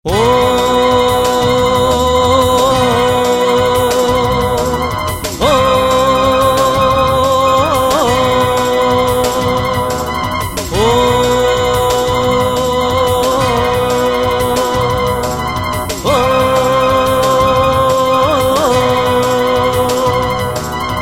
ஓ ஓ ஓ ஓ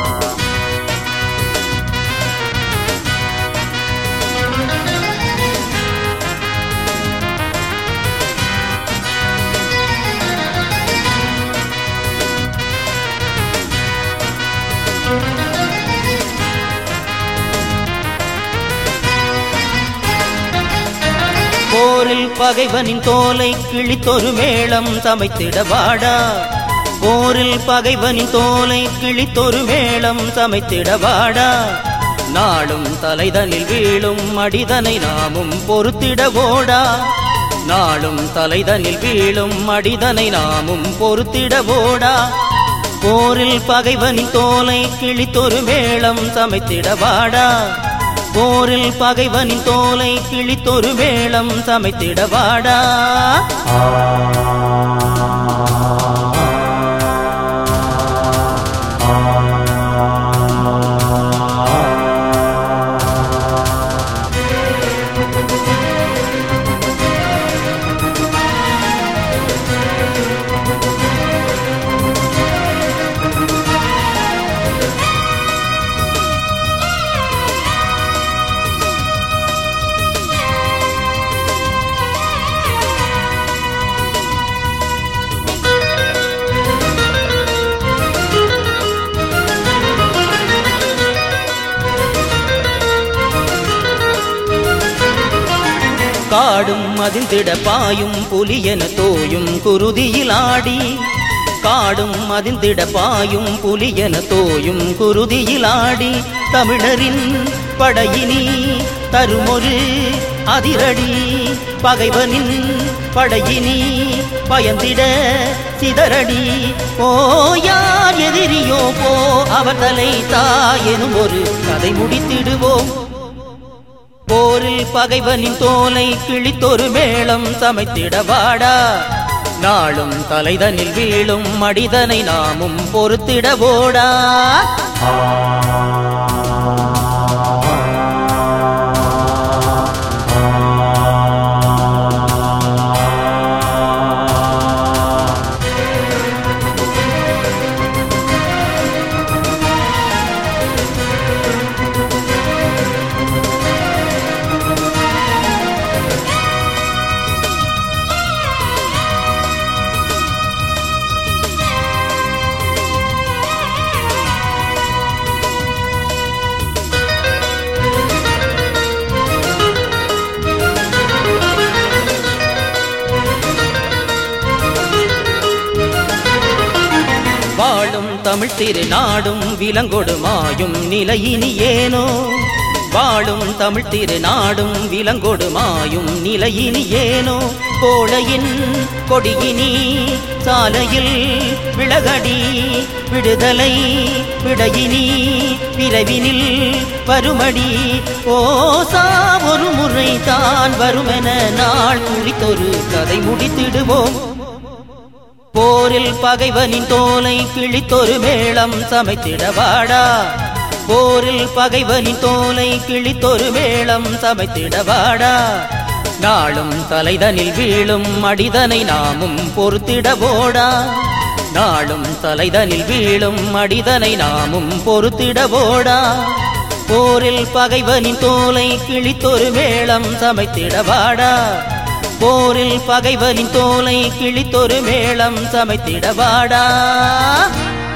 போரில் பகைவனின் தோலை கிழித்தொரு மேளம் சமைத்திட வாடா போரில் பகைவனின் தோலை கிழித்தொரு மேளம் சமைத்திட வாடா நாளும் தலைதனில் வீழும் மடிதனை நாமும் பொறுத்திட ஓடா நாளும் தலைதனில் வீழும் மடிதனை நாமும் பொறுத்திட ஓடா போரில் பகைவனின் தோலை கிழித்தொரு மேளம் சமைத்திட வாடா போரில் பகைவனின் தோலை கிழித்தொரு மேளம் சமைத்திட வாடா காடும் மதிந்திட பாயும் புலியன தோயும் குருதியில் ஆடி காடும் மதிந்திட பாயும் புலியன தோயும் குருதியில் ஆடி தமிழரின் படையினி தருமொரு அதிரடி பகைவனின் படையினி பயந்திட சிதறடி ஓ யார் எதிரியோ போ அவர் தலை தாயெனும் ஒரு கதை முடித்திடுவோம் போரில் பகைவனின் தோலை கிழித்தொரு மேளம் சமைத்திட வாடா நாளும் தலைதனில் வீழும் மடிதனை நாமும் பொறுத்திட ஓடா வாழும் தமிழ் திருநாடும் விலங்கொடுமாயும் நிலையினி ஏனோ வாழும் தமிழ் திருநாடும் விலங்கொடுமாயும் நிலையினி ஏனோ கோளையின் கொடியினி சாலையில் விலகடி விடுதலை விடையினி பிறவினில் வருமடி ஓசா ஒரு முறை தான் வருமென நாள் குறித்தொரு கதை முடித்திடுவோம் போரில் பகைவனின் தோலை கிழித்தொரு மேளம் சமைத்திட வாடா போரில் பகைவனின் தோலை கிழித்தொரு மேளம் சமைத்திட வாடா நாளும் தலைதனில் வீழும் மடிதனை நாமும் பொறுத்திட ஓடா நாளும் தலைதனில் வீழும் மடிதனை நாமும் பொறுத்திட ஓடா போரில் பகைவனின் தோலை கிழித்தொரு மேளம் சமைத்திட வாடா போரில் பகைவனின் தோலை கிழித்தொரு மேளம் சமைத்திட வாடா